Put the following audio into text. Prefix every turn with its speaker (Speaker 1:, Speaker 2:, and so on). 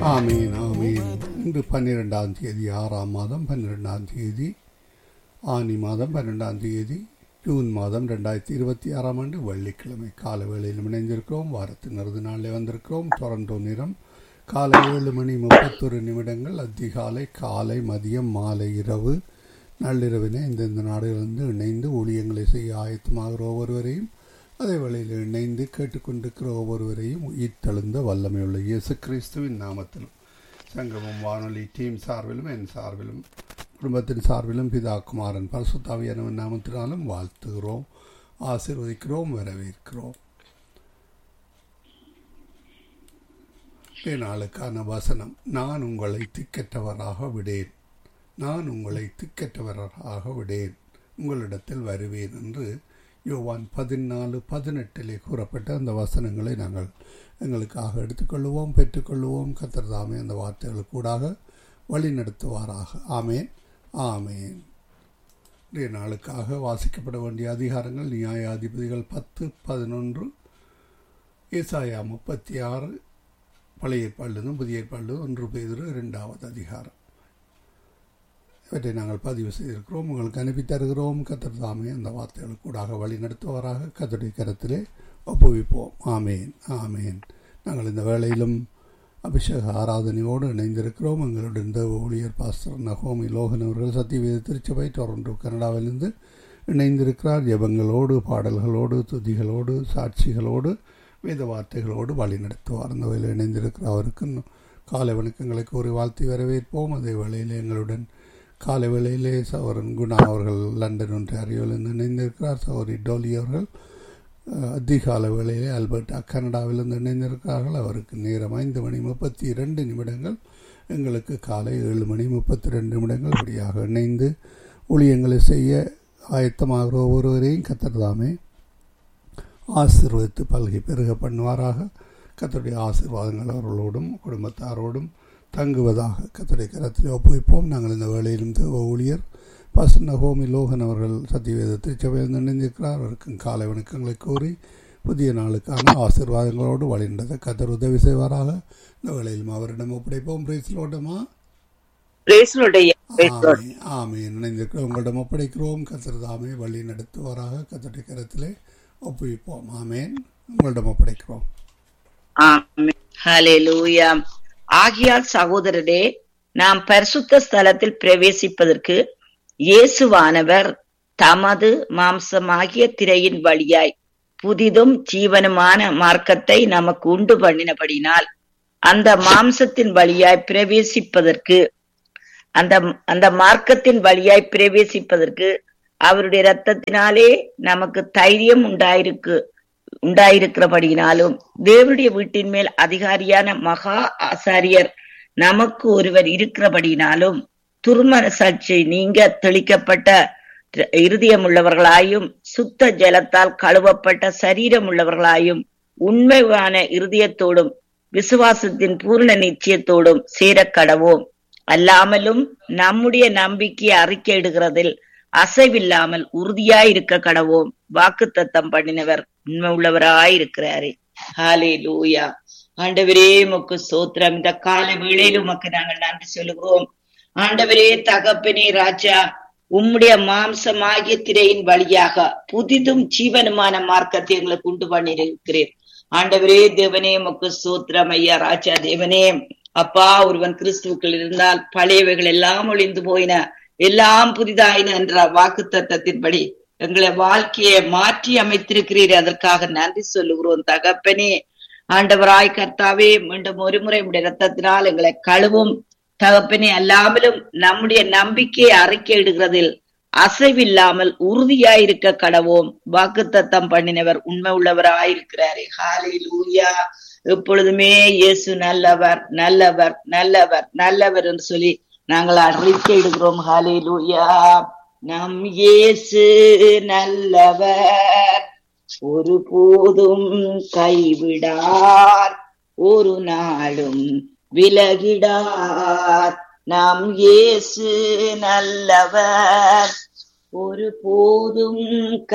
Speaker 1: ஆமீன் ஆமீன் இன்று பன்னிரெண்டாம் தேதி ஆறாம் மாதம் பன்னிரெண்டாம் தேதி ஆனி மாதம் பன்னெண்டாம் தேதி ஜூன் மாதம் ரெண்டாயிரத்தி இருபத்தி ஆறாம் ஆண்டு வெள்ளிக்கிழமை கால வேளையில் இணைந்திருக்கிறோம் வாரத்தின் இறுதி நாளில் வந்திருக்கிறோம் டொரண்டோ நிறம் காலை ஏழு மணி முப்பத்தொரு நிமிடங்கள் அதிகாலை காலை மதியம் மாலை இரவு நள்ளிரவினை இந்தந்த நாடுகளிலிருந்து இணைந்து ஊழியங்களை செய்ய ஆயத்தமாகிற ஒவ்வொருவரையும் அதே வேளையில் இணைந்து கேட்டுக்கொண்டிருக்கிற ஒவ்வொருவரையும் உயிர்த்தெழுந்த வல்லமையுள்ள இயேசு கிறிஸ்துவின் நாமத்திலும் சங்கமம் வானொலி டீம் சார்பிலும் என் சார்பிலும் குடும்பத்தின் சார்பிலும் பிதா குமாரன் பரசுத்தாவியானவன் நாமத்தினாலும் வாழ்த்துகிறோம் ஆசீர்வதிக்கிறோம் வரவேற்கிறோம் நாளுக்கான வசனம் நான் உங்களை திக்கற்றவராக விடேன் நான் உங்களை திக்கற்றவராக விடேன் உங்களிடத்தில் வருவேன் என்று யோவான் பதினாலு பதினெட்டிலே கூறப்பட்ட அந்த வசனங்களை நாங்கள் எங்களுக்காக எடுத்துக்கொள்ளுவோம் பெற்றுக்கொள்ளுவோம் கத்திரதாமே அந்த வார்த்தைகளுக்கூடாக வழி நடத்துவாராக ஆமேன் ஆமேன் இன்றைய நாளுக்காக வாசிக்கப்பட வேண்டிய அதிகாரங்கள் நியாயாதிபதிகள் பத்து பதினொன்று ஏசாயா முப்பத்தி ஆறு பழைய ஏற்பாடுலேருந்தும் புதிய ஏற்பாடு ஒன்று பேர் இரண்டாவது அதிகாரம் இவற்றை நாங்கள் பதிவு செய்திருக்கிறோம் உங்களுக்கு அனுப்பி தருகிறோம் கத்தர் தாமே அந்த வார்த்தைகளுக்கூடாக வழி நடத்துவாராக கத்தருடைய கரத்திலே ஒப்புவிப்போம் ஆமேன் ஆமேன் நாங்கள் இந்த வேளையிலும் அபிஷேக ஆராதனையோடு இணைந்திருக்கிறோம் எங்களுடைய இந்த ஊழியர் பாஸ்டர் நகோமி லோகன் அவர்கள் சத்தியவேத திருச்சபை டொரண்டோ கனடாவிலிருந்து இணைந்திருக்கிறார் ஜபங்களோடு பாடல்களோடு துதிகளோடு சாட்சிகளோடு வேத வார்த்தைகளோடு வழி நடத்துவார் அந்த வேலையில் இணைந்திருக்கிற அவருக்கு காலை வணக்கங்களை கூறி வாழ்த்தி வரவேற்போம் அதே வேளையில் எங்களுடன் காலை வேளையிலே சௌரன் குணா அவர்கள் லண்டன் ஒன்றியாரியோவிலிருந்து இணைந்திருக்கிறார் சௌரி டோலி அவர்கள் அதிகால வேளையிலே அல்பர்டா கனடாவிலிருந்து இணைந்திருக்கிறார்கள் அவருக்கு நேரம் ஐந்து மணி முப்பத்தி இரண்டு நிமிடங்கள் எங்களுக்கு காலை ஏழு மணி முப்பத்தி ரெண்டு நிமிடங்கள் இப்படியாக இணைந்து ஊழியங்களை செய்ய ஆயத்தமாகிற ஒவ்வொருவரையும் கத்தர்தாமே ஆசீர்வதித்து பல்கி பெருக பண்ணுவாராக கத்தருடைய ஆசீர்வாதங்கள் அவர்களோடும் குடும்பத்தாரோடும் தங்குவதாக கத்தருடைய கரத்தில் ஒப்புவிப்போம் நாங்கள் இந்த வேளையிலும் ஊழியர் பாஸ்டர் நகோமி லோகன் அவர்கள் சத்தியவேத திருச்சபையில் இணைந்திருக்கிறார் அவருக்கும் காலை வணக்கங்களை கூறி புதிய நாளுக்கான ஆசீர்வாதங்களோடு வழிந்ததை கத்தர் உதவி செய்வாராக இந்த வேளையிலும் அவரிடம் ஒப்படைப்போம் பிரேசிலோட்டமா ஆமே இணைந்திருக்கிறோம் உங்களிடம் ஒப்படைக்கிறோம் கத்தர் தாமே வழி நடத்துவாராக கத்தருடைய கரத்திலே ஒப்புவிப்போம் ஆமேன் உங்களிடம் ஒப்படைக்கிறோம்
Speaker 2: ஆகியால் சகோதரரே நாம் பரிசுத்த ஸ்தலத்தில் பிரவேசிப்பதற்கு இயேசுவானவர் தமது மாம்சமாகிய திரையின் வழியாய் புதிதும் ஜீவனுமான மார்க்கத்தை நமக்கு உண்டு பண்ணினபடினால் அந்த மாம்சத்தின் வழியாய் பிரவேசிப்பதற்கு அந்த அந்த மார்க்கத்தின் வழியாய் பிரவேசிப்பதற்கு அவருடைய ரத்தத்தினாலே நமக்கு தைரியம் உண்டாயிருக்கு உண்டாயிருக்கிறபடியினாலும் தேவனுடைய வீட்டின் மேல் அதிகாரியான மகா ஆசாரியர் நமக்கு ஒருவர் இருக்கிறபடியினாலும் துர்மன சாட்சி நீங்க தெளிக்கப்பட்ட இருதயம் உள்ளவர்களாயும் சுத்த ஜலத்தால் கழுவப்பட்ட சரீரம் உள்ளவர்களாயும் உண்மையான இருதயத்தோடும் விசுவாசத்தின் பூர்ண நிச்சயத்தோடும் சேர கடவோம் அல்லாமலும் நம்முடைய நம்பிக்கையை அறிக்கையிடுகிறதில் அசைவில்லாமல் உறுதியாயிருக்க கடவோம் வாக்கு தத்தம் பண்ணினவர் உண்மை உள்ளவராயிருக்கிறாரே ஹாலே லூயா ஆண்டவரே உமக்கு சோத்திரம் இந்த கால வேளையில் உமக்கு நாங்கள் நன்றி சொல்லுகிறோம் ஆண்டவரே தகப்பனே ராஜா உம்முடைய மாம்சமாகிய திரையின் வழியாக புதிதும் ஜீவனுமான மார்க்கத்தை எங்களுக்கு உண்டு பண்ணியிருக்கிறேன் ஆண்டவரே தேவனே உமக்கு சோத்திரம் ஐயா ராஜா தேவனே அப்பா ஒருவன் கிறிஸ்துக்கள் இருந்தால் பழையவைகள் எல்லாம் ஒளிந்து போயின எல்லாம் புதிதாயின என்ற வாக்கு தத்தத்தின்படி எங்களை வாழ்க்கையை மாற்றி அமைத்திருக்கிறீர் அதற்காக நன்றி சொல்லுகிறோம் தகப்பனே ஆண்டவராய் கர்த்தாவே மீண்டும் ஒரு முறை உடைய ரத்தத்தினால் எங்களை கழுவும் தகப்பனே அல்லாமலும் நம்முடைய நம்பிக்கையை அறிக்கையிடுகிறதில் அசைவில்லாமல் உறுதியாயிருக்க கடவோம் வாக்கு தத்தம் பண்ணினவர் உண்மை உள்ளவராயிருக்கிறாரே ஹாலே லூயா எப்பொழுதுமே இயேசு நல்லவர் நல்லவர் நல்லவர் நல்லவர் என்று சொல்லி நாங்கள் அறிக்கையிடுகிறோம் ஹாலே லூயா நம் இயேசு நல்லவர் ஒரு போதும் கைவிடார் ஒரு நாளும் விலகிடார் நம் இயேசு நல்லவர் ஒரு போதும்